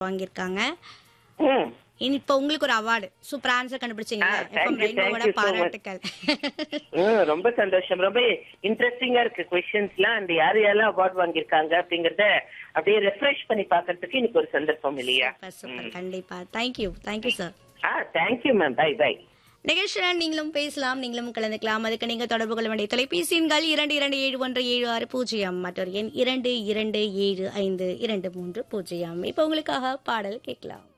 வாங்கியிருக்காங்க ம் இனி இப்போ உங்களுக்கு ஒரு அவார்டு சூப்பர் ஆன்சர் கண்டுபிடிச்சீங்க Ah, இப்போ thank you, ரெயின்போவோட thank you so much. பாராட்டுக்கள் ம், ரொம்ப சந்தோஷம் ரொம்ப இன்ட்ரெஸ்டிங்கா இருக்கு கொஸ்டின்ஸ்லாம் அந்த யார் யாரெல்லாம் அவார்ட் வாங்கியிருக்காங்க அப்படிங்கறத அப்படியே ரெஃப்ரெஷ் பண்ணி பார்க்கிறதுக்கு இன்னைக்கு ஒரு சந்தர்ப்பம் இல்லையா சூப்பர் சூப்பர் கண்டிப்பா thank you thank you sir ah thank you ma'am bye bye நிகழ்ச்சியில் நீங்களும் பேசலாம் நீங்களும் கலந்துக்கலாம் அதுக்கு நீங்க தொடர்பு கொள்ள வேண்டிய தொலைபேசி எண்கள் இரண்டு இரண்டு ஏழு ஒன்று ஏழு ஆறு பூஜ்ஜியம் மற்றொரு எண் இரண்டு இரண்டு ஏழு ஐந்து இரண்டு மூன்று பூஜ்ஜியம் இப்போ உங்களுக்காக பாடல் கேட்கலாம்